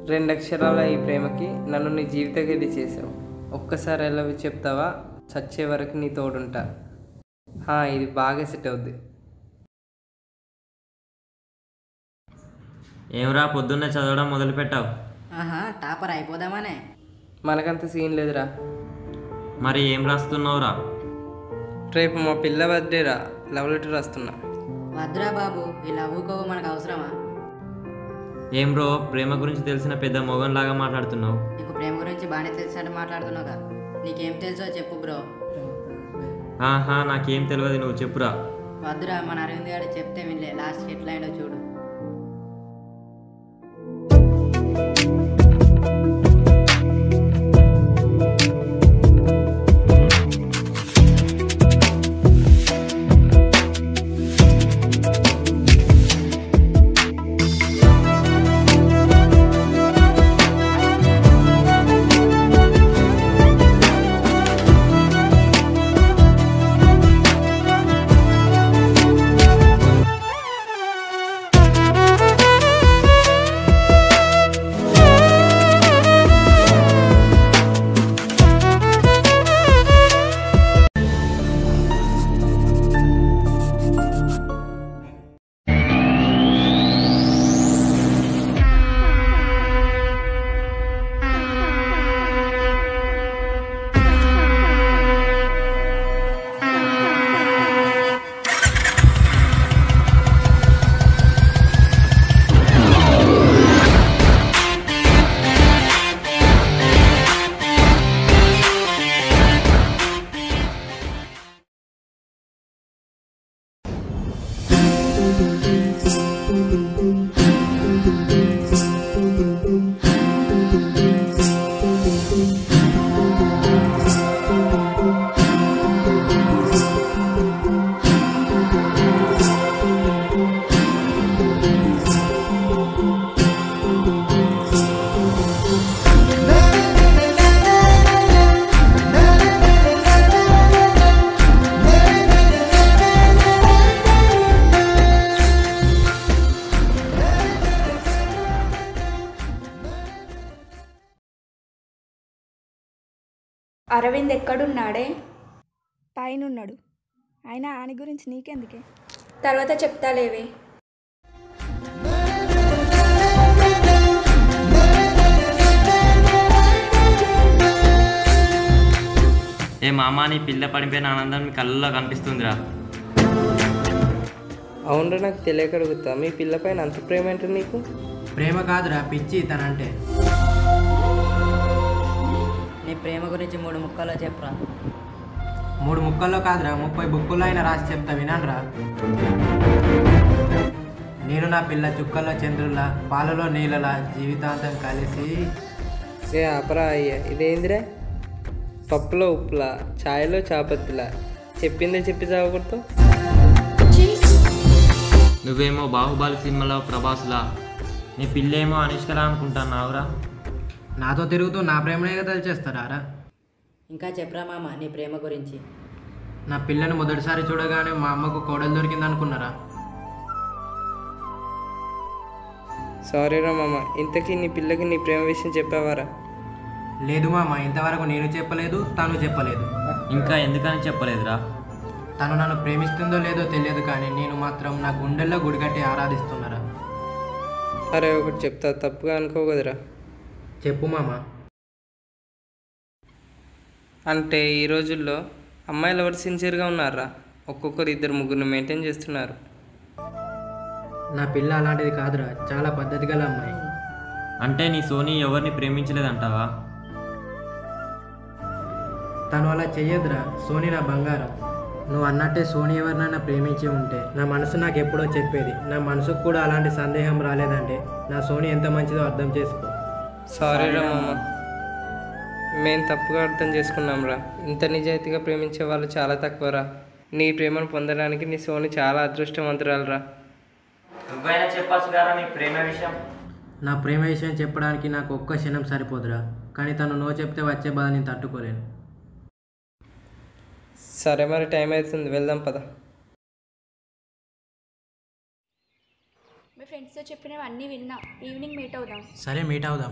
రెండు అక్షరాల ఈ ప్రేమకి నన్ను నీ జీవిత గది చేసావు ఒక్కసారి ఎలా చెప్తావా చచ్చే వరకు నీ తోడుంటా హా, ఇది బాగా సెట్ అవుద్ది ఏమరా పొద్దున్నే చదవడం మొదలుపెట్టావు ఆహా టాపర్ అయిపోదామనే మనకంత సీన్ లేదురా మరి ఏం రాస్తున్నావురా రేపు మా పిల్ల బర్త్డేరా లవ్ లెటర్ రాస్తున్నా వద్దురా బాబు ఈ లవ్వుకో మనకు అవసరమా ఏం బ్రో ప్రేమ గురించి తెలిసిన పెద్ద మొగన్లాగా మాట్లాడుతున్నావు నీకు ప్రేమ గురించి బాగానే తెలిసినట్టు మాట్లాడుతున్నావుగా నీకేం తెలుసో చెప్పు బ్రో ఆహా నాకేం తెలియదు నువ్వు చెప్పురా వద్దురా మన అరవింద్ గారు చెప్తే వినలే లాస్ట్కి ఎట్లా అయిందో చూడు అరవింద్ ఎక్కడున్నాడే పైనున్నాడు అయినా ఆయన గురించి నీకెందుకే తర్వాత చెప్తాలేవే ఏ మామా నీ పిల్ల పడిపోయిన ఆనందం మీ కళ్ళలో కనిపిస్తుందిరా అవునరా నాకు తెలియక అడుగుతా మీ పిల్ల పైన అంత ప్రేమ ఏంటి నీకు ప్రేమ కాదురా పిచ్చి తనంటే నీ ప్రేమ గురించి మూడు ముక్కల్లో చెప్పరా మూడు ముక్కల్లో కాదురా ముప్పై బుక్కుల్లో అయినా రాసి చెప్తా వినరా నేను నా పిల్ల చుక్కల్లో చంద్రుల పాలలో నీళ్ళలా జీవితాంతం కలిసి ఏ అపరా అయ్యా ఇదేందిరా పప్పులో ఉప్పులా ఛాయలో చాపత్తిలా చెప్పిందే చెప్పి చావకూడదు నువ్వేమో బాహుబలి సినిమాలో ప్రభాస్లా నీ పిల్లేమో అనుష్కలా అనుకుంటున్నావురా నాతో తిరుగుతూ నా ప్రేమనే తెలిచేస్తారా రా ఇంకా చెప్పరా మామ నీ ప్రేమ గురించి నా పిల్లని మొదటిసారి చూడగానే మా అమ్మకు కోడలు దొరికింది అనుకున్నారా సారీ రా మామ ఇంతకీ నీ పిల్లకి నీ ప్రేమ విషయం చెప్పావారా లేదు మామ ఇంతవరకు నేను చెప్పలేదు తను చెప్పలేదు ఇంకా ఎందుకని చెప్పలేదురా తను నన్ను ప్రేమిస్తుందో లేదో తెలియదు కానీ నేను మాత్రం నా గుండెల్లో గుడిగట్టి ఆరాధిస్తున్నారా అరే ఒకటి చెప్తా తప్పుగా అనుకో కదరా చెప్పు మామ అంటే ఈ రోజుల్లో అమ్మాయిలు ఎవరు సిన్సియర్గా ఉన్నారా ఒక్కొక్కరు ఇద్దరు ముగ్గురు మెయింటైన్ చేస్తున్నారు నా పిల్ల అలాంటిది కాదురా చాలా పద్ధతి గల అమ్మాయి అంటే నీ సోనీ ఎవరిని ప్రేమించలేదంటావా తను అలా చెయ్యదురా సోనీ నా బంగారం నువ్వు అన్నట్టే సోనీ ఎవరినైనా ప్రేమించి ఉంటే నా మనసు నాకు ఎప్పుడో చెప్పేది నా మనసుకు కూడా అలాంటి సందేహం రాలేదంటే నా సోనీ ఎంత మంచిదో అర్థం చేసుకో సారీ రా మామ మేము తప్పుగా అర్థం చేసుకున్నాం రా ఇంత నిజాయితీగా ప్రేమించే వాళ్ళు చాలా తక్కువరా నీ ప్రేమను పొందడానికి నీ సోని చాలా అదృష్టవంతురాలురా నువ్వైనా చెప్పచ్చు కదా నీ ప్రేమ విషయం నా ప్రేమ విషయం చెప్పడానికి నాకు ఒక్క క్షణం సరిపోదురా కానీ తను నో చెప్తే వచ్చే బాధ నేను తట్టుకోలేను సరే మరి టైం అవుతుంది వెళ్దాం పద మీ మీ ఫ్రెండ్స్తో చెప్పినవి అన్నీ విన్నా ఈవినింగ్ మీట్ అవుదాం సరే మీట్ అవుదాం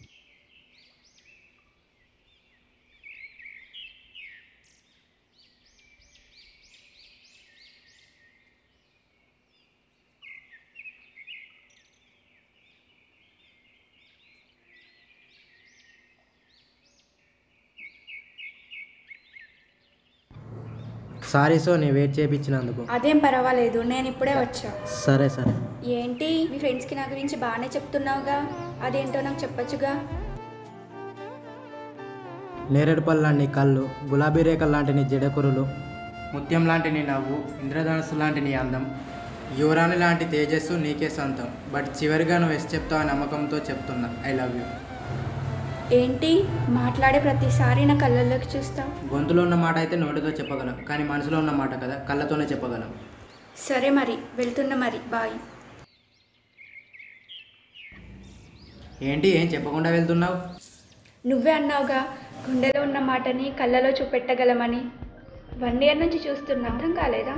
సారీ సోని వెయిట్ చేయించినందుకు అదేం పర్వాలేదు నేను ఇప్పుడే వచ్చా సరే సరే ఏంటి మీ ఫ్రెండ్స్కి నా గురించి బాగానే చెప్తున్నావుగా అదేంటో నాకు చెప్పొచ్చుగా నేరేడు పళ్ళు లాంటి నీ కళ్ళు గులాబీ రేఖలు లాంటి నీ జడకురులు ముత్యం లాంటి నీ నవ్వు ఇంద్రధనుస్సు లాంటి నీ అందం యువరాణి లాంటి తేజస్సు నీకే సొంతం బట్ చివరిగా నువ్వు ఎస్ చెప్తావు నమ్మకంతో చెప్తున్నా ఐ లవ్ యూ ఏంటి మాట్లాడే ప్రతిసారి నా కళ్ళల్లోకి చూస్తావు గొంతులో ఉన్న మాట అయితే నోటితో చెప్పగలం కానీ మనసులో ఉన్న మాట కదా కళ్ళతోనే చెప్పగలం సరే మరి వెళ్తున్నా మరి బాయ్ ఏంటి ఏం చెప్పకుండా వెళ్తున్నావు నువ్వే అన్నావుగా గుండెలో ఉన్న మాటని కళ్ళలో చూపెట్టగలమని వన్ ఇయర్ నుంచి చూస్తున్నా అర్థం కాలేదా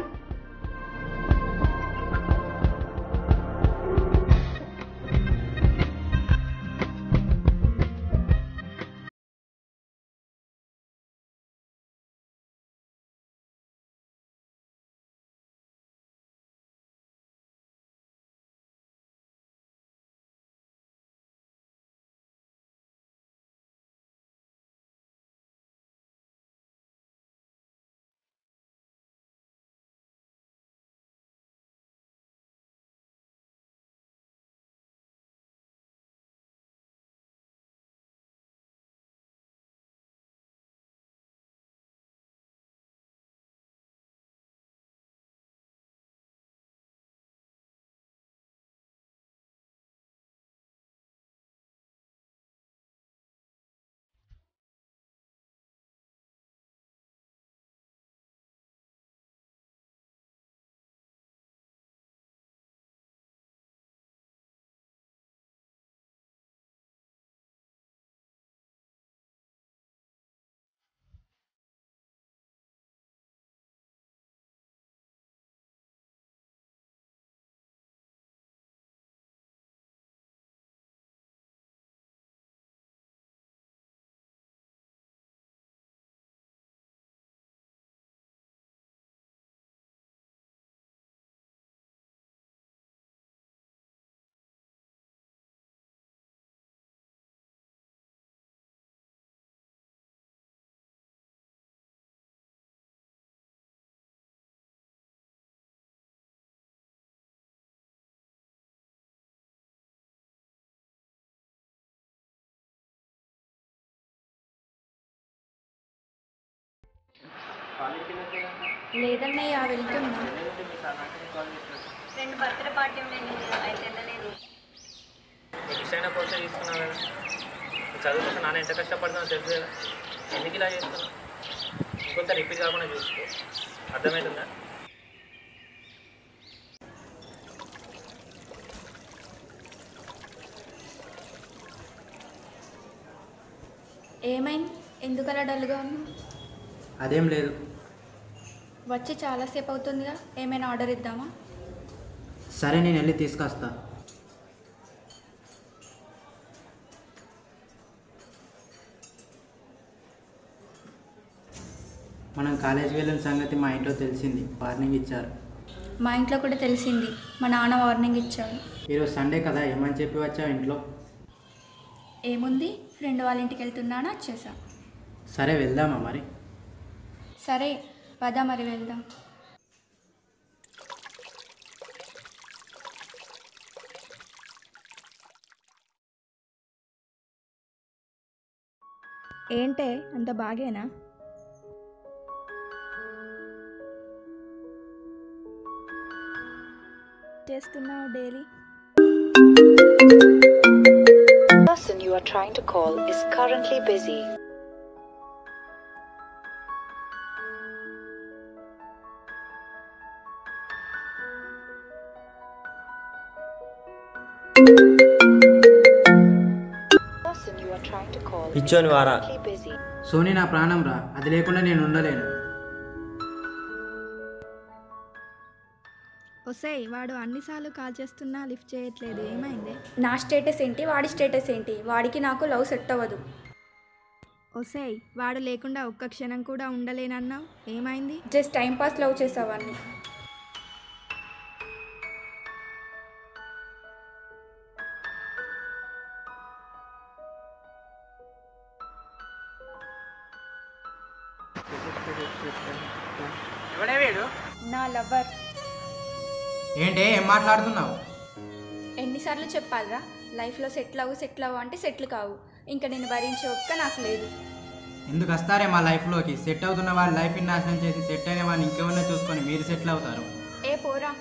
లేదన్నయ్య వెళ్తున్నా ఫ్రెండ్ బర్త్డే పార్టీ ఉండే అయితే వెళ్ళలేదు నీకు ఇష్టమైన కోర్సు తీసుకున్నావు కదా నువ్వు చదువు కోసం నాన్న ఎంత కష్టపడుతున్నా తెలుసు కదా ఎందుకు ఇలా చేస్తున్నా ఇంకొంత రిపీట్ కాకుండా చూసుకో అర్థమవుతుందా ఏమైంది ఎందుకు అలా డల్గా ఉన్నావు అదేం లేదు వచ్చి చాలాసేపు అవుతుందిగా ఏమైనా ఆర్డర్ ఇద్దామా సరే నేను వెళ్ళి తీసుకొస్తా మనం కాలేజీకి వెళ్ళిన సంగతి మా ఇంట్లో తెలిసింది వార్నింగ్ ఇచ్చారు మా ఇంట్లో కూడా తెలిసింది మా నాన్న వార్నింగ్ ఇచ్చాడు ఈరోజు సండే కదా ఏమని చెప్పి వచ్చావు ఇంట్లో ఏముంది ఫ్రెండ్ వాళ్ళ ఇంటికి వెళ్తున్నానా వచ్చేసా సరే వెళ్దామా మరి సరే పద మరి వెళ్దాం ఏంటే అంత బాగేనా చేస్తున్నావు daily person you are trying to call is currently busy. person you are trying to call is పిచ్చోని వారా currently busy. సోనీ నా ప్రాణం రా అది లేకుండా నేను ఉండలేను ఒసేయ్ వాడు అన్నిసార్లు కాల్ చేస్తున్నా లిఫ్ట్ చేయట్లేదు ఏమైంది నా స్టేటస్ ఏంటి వాడి స్టేటస్ ఏంటి వాడికి నాకు లవ్ సెట్ అవ్వదు ఒసేయ్ వాడు లేకుండా ఒక్క క్షణం కూడా ఉండలేనన్నావు ఏమైంది జస్ట్ టైం పాస్ లవ్ చేసావాన్ని ఎవడే వీడు నా లవర్ ఏంటి ఏం మాట్లాడుతున్నావు ఎన్నిసార్లు చెప్పాలరా లైఫ్లో సెటిల్ అవ్వు సెటిల్ అవ్వు అంటే సెటిల్ కావు ఇంకా నేను భరించే ఒక్క నాకు లేదు ఎందుకు వస్తారే మా లైఫ్లోకి సెట్ అవుతున్న వాళ్ళ లైఫ్ని నాశనం చేసి సెట్ అయిన వాళ్ళని ఇంకేమన్నా చూసుకొని మీరు సెటిల్ అవుతారు ఏ పోరా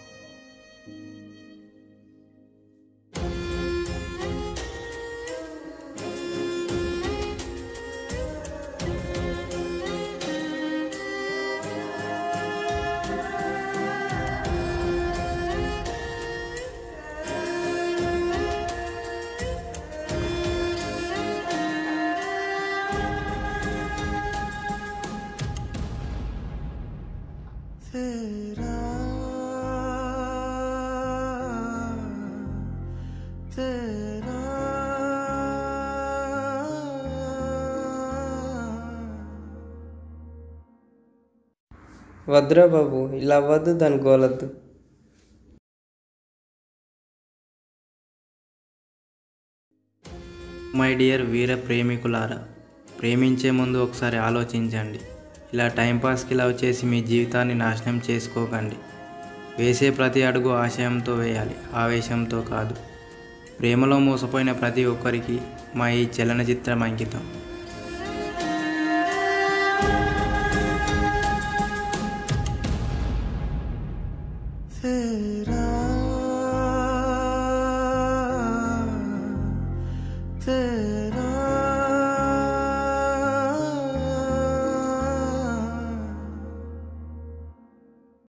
వద్దురా బాబు ఇలా అవ్వద్దు దాని గోలొద్దు మై డియర్ వీర ప్రేమికులారా ప్రేమించే ముందు ఒకసారి ఆలోచించండి ఇలా టైంపాస్కి లవ్ చేసి మీ జీవితాన్ని నాశనం చేసుకోకండి వేసే ప్రతి అడుగు ఆశయంతో వేయాలి ఆవేశంతో కాదు ప్రేమలో మోసపోయిన ప్రతి ఒక్కరికి మా ఈ చలనచిత్రం అంకితం तेरा